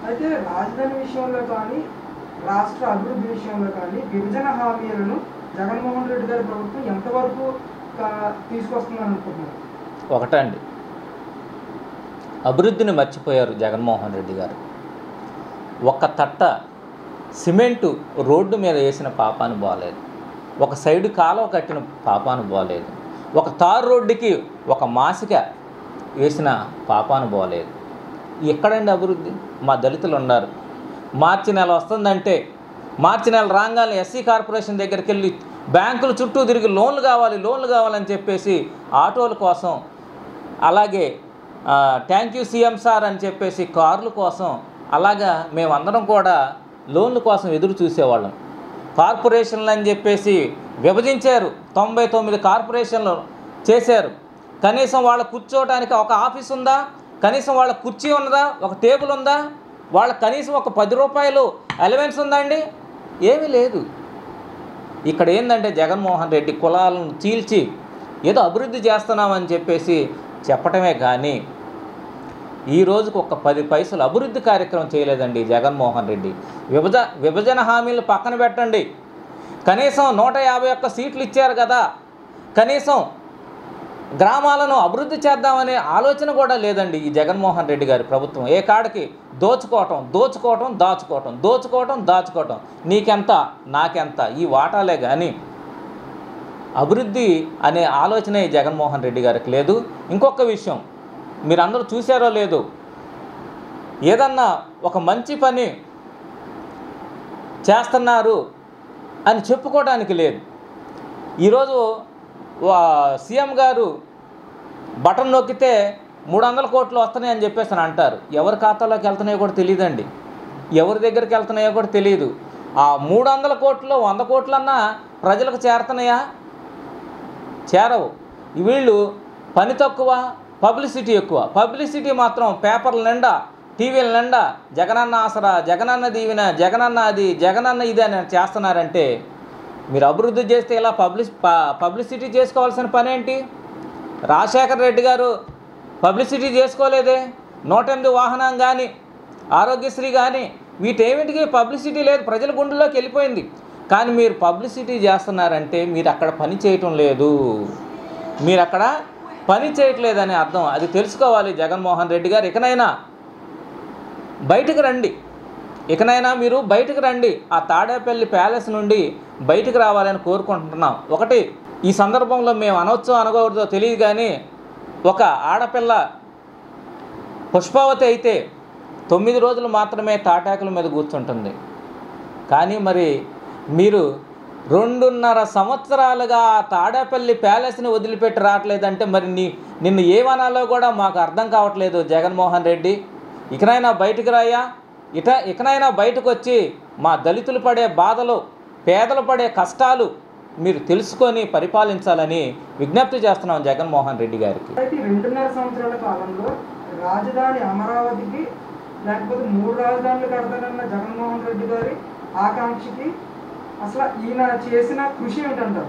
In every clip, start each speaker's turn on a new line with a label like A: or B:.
A: అయితే రాజధాని విషయంలో కానీ రాష్ట్ర అభివృద్ధి విషయంలో కానీ విభజన హామీలను జగన్మోహన్ రెడ్డి గారి ప్రభుత్వం ఎంతవరకు కా- తీసుకొస్తుందని అనుకుంటున్నారు
B: ఒకటండి అభివృద్ధిని మర్చిపోయారు జగన్మోహన్ రెడ్డి గారు ఒక తట్ట సిమెంటు రోడ్డు మీద వేసిన పాపాను బాలేదు ఒక సైడు కాలువ కట్టిన పాపాను బాలేదు ఒక తారు రోడ్డుకి ఒక మాసిక వేసిన పాపాను బాలేదు ఎక్కడండి అభివృద్ధి మా దళితులు ఉన్నారు మార్చి నెల వస్తుందంటే మార్చి నెల రాగానే ఎస్సీ కార్పొరేషన్ దగ్గరికి వెళ్ళి బ్యాంకుల చుట్టూ తిరిగి లోన్లు కావాలి లోన్లు కావాలని చెప్పేసి ఆటోల కోసం అలాగే థ్యాంక్ యూ సీఎం సార్ అని చెప్పేసి కార్ల కోసం అలాగా మేమందరం కూడా లోన్ల కోసం ఎదురు చూసేవాళ్ళం కార్పొరేషన్లు అని చెప్పేసి విభజించారు తొంభై తొమ్మిది కార్పొరేషన్లు చేశారు కనీసం వాళ్ళ కూర్చోవడానికి ఒక ఆఫీస్ ఉందా కనీసం వాళ్ళ కుర్చీ ఉన్నదా ఒక టేబుల్ ఉందా వాళ్ళ కనీసం ఒక పది రూపాయలు అలవెన్స్ ఉందా అండి ఏమీ లేదు ఇక్కడ ఏంటంటే జగన్మోహన్ రెడ్డి కులాలను చీల్చి ఏదో అభివృద్ధి చేస్తున్నామని చెప్పేసి చెప్పటమే కానీ ఈ రోజుకు ఒక పది పైసలు అభివృద్ధి కార్యక్రమం చేయలేదండి జగన్మోహన్ రెడ్డి విభజ విభజన హామీలు పక్కన పెట్టండి కనీసం నూట యాభై ఒక్క సీట్లు ఇచ్చారు కదా కనీసం గ్రామాలను అభివృద్ధి చేద్దామనే ఆలోచన కూడా లేదండి ఈ జగన్మోహన్ రెడ్డి గారి ప్రభుత్వం ఏ కాడికి దోచుకోవటం దోచుకోవటం దాచుకోవటం దోచుకోవటం దాచుకోవటం నీకెంత నాకెంత ఈ వాటాలే కానీ అభివృద్ధి అనే ఆలోచనే ఈ జగన్మోహన్ రెడ్డి గారికి లేదు ఇంకొక విషయం మీరందరూ చూశారో లేదో ఏదన్నా ఒక మంచి పని చేస్తున్నారు అని చెప్పుకోవడానికి లేదు ఈరోజు వా- సీఎం గారు బటన్ నొక్కితే మూడు వందల కోట్లు వస్తున్నాయి అని చెప్పేసి అని అంటారు ఎవరి ఖాతాలోకి వెళ్తున్నాయో కూడా తెలియదండి ఎవరి దగ్గరికి వెళ్తున్నాయో కూడా తెలియదు ఆ మూడు వందల కోట్లు వంద కోట్లన్నా ప్రజలకు చేరుతున్నాయా చేరవు వీళ్ళు పని తక్కువ పబ్లిసిటీ ఎక్కువ పబ్లిసిటీ మాత్రం పేపర్ల నిండా టీవీల నిండా జగనన్న ఆసరా జగనన్న దీవెన జగనన్న అది జగనన్న ఇది అని చేస్తున్నారంటే మీరు అభివృద్ధి చేస్తే ఇలా పబ్లిస్ ప- పబ్లిసిటీ చేసుకోవాల్సిన పని ఏంటి రాజశేఖర రెడ్డి గారు పబ్లిసిటీ చేసుకోలేదే నూట ఎనిమిది వాహనం కానీ ఆరోగ్యశ్రీ కానీ వీటేమిటికి పబ్లిసిటీ లేదు ప్రజల గుండెల్లోకి వెళ్ళిపోయింది కానీ మీరు పబ్లిసిటీ చేస్తున్నారంటే మీరు అక్కడ పని చేయటం లేదు మీరు అక్కడ పని చేయట్లేదని అర్థం అది తెలుసుకోవాలి జగన్మోహన్ రెడ్డి గారు ఇకనైనా బయటకు రండి ఇకనైనా మీరు బయటకు రండి ఆ తాడేపల్లి ప్యాలెస్ నుండి బయటకు రావాలని కోరుకుంటున్నాం ఒకటి ఈ సందర్భంలో మేము అనవచ్చో అనకూడదో తెలియదు కానీ ఒక ఆడపిల్ల పుష్పావతి అయితే తొమ్మిది రోజులు మాత్రమే తాటాకుల మీద కూర్చుంటుంది కానీ మరి మీరు రెండున్నర సంవత్సరాలుగా ఆ తాడేపల్లి ప్యాలెస్ని వదిలిపెట్టి రావట్లేదంటే మరి నీ నిన్ను ఏమనాలో కూడా మాకు అర్థం కావట్లేదు జగన్మోహన్ రెడ్డి ఇకనైనా బయటకు రాయా ఇట ఇకనైనా బయటకు వచ్చి మా దళితులు పడే బాధలు పేదలు పడే కష్టాలు మీరు తెలుసుకొని పరిపాలించాలని విజ్ఞప్తి చేస్తున్నాం జగన్మోహన్ రెడ్డి గారికి
A: అయితే ఈ రెండున్నర సంవత్సరాల కాలంలో రాజధాని అమరావతికి లేకపోతే మూడు రాజధానులు కడతానన్న జగన్మోహన్ రెడ్డి గారి ఆకాంక్షకి అసలు ఈయన చేసిన కృషి ఏంటంటారు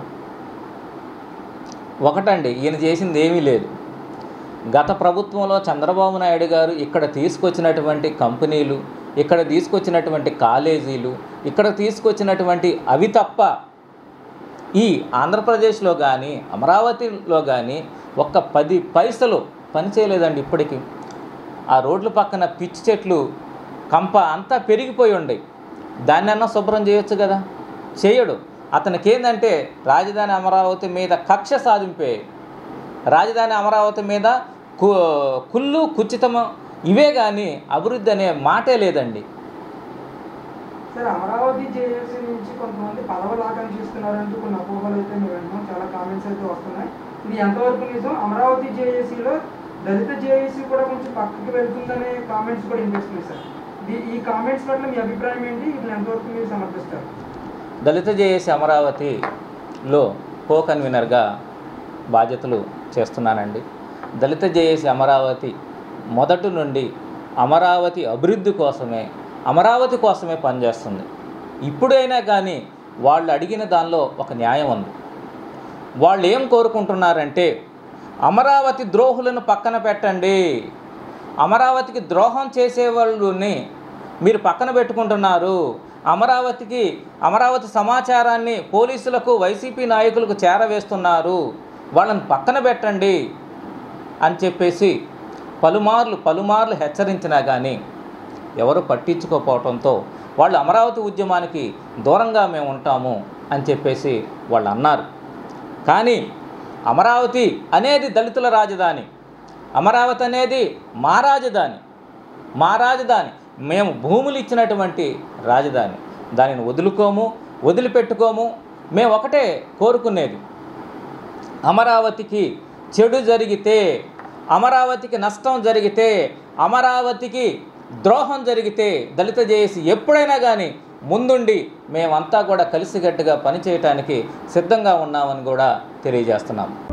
B: ఒకటండి ఈయన చేసింది ఏమీ లేదు గత ప్రభుత్వంలో చంద్రబాబు నాయుడు గారు ఇక్కడ తీసుకొచ్చినటువంటి కంపెనీలు ఇక్కడ తీసుకొచ్చినటువంటి కాలేజీలు ఇక్కడ తీసుకొచ్చినటువంటి అవి తప్ప ఈ ఆంధ్రప్రదేశ్లో కానీ అమరావతిలో కానీ ఒక్క పది పైసలు పనిచేయలేదండి ఇప్పటికీ ఆ రోడ్ల పక్కన పిచ్చి చెట్లు కంప అంతా పెరిగిపోయి ఉండే దాన్నన్నా శుభ్రం చేయొచ్చు కదా చేయడు అతనికి ఏంటంటే రాజధాని అమరావతి మీద కక్ష సాధింపే రాజధాని అమరావతి మీద కు కుళ్ళు కుచితము ఇవే కానీ అభివృద్ధి అనే మాటే లేదండి
A: సరే అమరావతి జేఏసీ నుంచి కొంతమంది పదవులు ఆకాంక్షిస్తున్నారంటూ కొన్ని అపోహలు అయితే మేము వింటున్నాం చాలా కామెంట్స్ అయితే వస్తున్నాయి ఇది ఎంతవరకు నిజం అమరావతి జేఏసీలో దళిత జేఏసీ కూడా కొంచెం పక్కకి వెళ్తుందనే కామెంట్స్ కూడా వినిపిస్తున్నాయి సార్ ఈ- ఈ కామెంట్స్ పట్ల మీ అభిప్రాయం ఏంటి వీటిని ఎంతవరకు మీరు సమర్థిస్తారు
B: దళిత జేఏసీ అమరావతిలో కో కన్వీనర్గా బాధ్యతలు చేస్తున్నానండి దళిత జేఏసీ అమరావతి మొదటి నుండి అమరావతి అభివృద్ధి కోసమే అమరావతి కోసమే పనిచేస్తుంది ఇప్పుడైనా కానీ వాళ్ళు అడిగిన దానిలో ఒక న్యాయం ఉంది వాళ్ళు ఏం కోరుకుంటున్నారంటే అమరావతి ద్రోహులను పక్కన పెట్టండి అమరావతికి ద్రోహం చేసే వాళ్ళని మీరు పక్కన పెట్టుకుంటున్నారు అమరావతికి అమరావతి సమాచారాన్ని పోలీసులకు వైసీపీ నాయకులకు చేరవేస్తున్నారు వాళ్ళని పక్కన పెట్టండి అని చెప్పేసి పలుమార్లు పలుమార్లు హెచ్చరించినా కానీ ఎవరు పట్టించుకోకపోవడంతో వాళ్ళు అమరావతి ఉద్యమానికి దూరంగా మేము ఉంటాము అని చెప్పేసి వాళ్ళు అన్నారు కానీ అమరావతి అనేది దళితుల రాజధాని అమరావతి అనేది మా రాజధాని మా రాజధాని మేము భూములు ఇచ్చినటువంటి రాజధాని దానిని వదులుకోము వదిలిపెట్టుకోము మేము ఒకటే కోరుకునేది అమరావతికి చెడు జరిగితే అమరావతికి నష్టం జరిగితే అమరావతికి ద్రోహం జరిగితే దళిత జేఏసీ ఎప్పుడైనా కానీ ముందుండి మేమంతా కూడా కలిసికట్టుగా పనిచేయటానికి సిద్ధంగా ఉన్నామని కూడా తెలియజేస్తున్నాము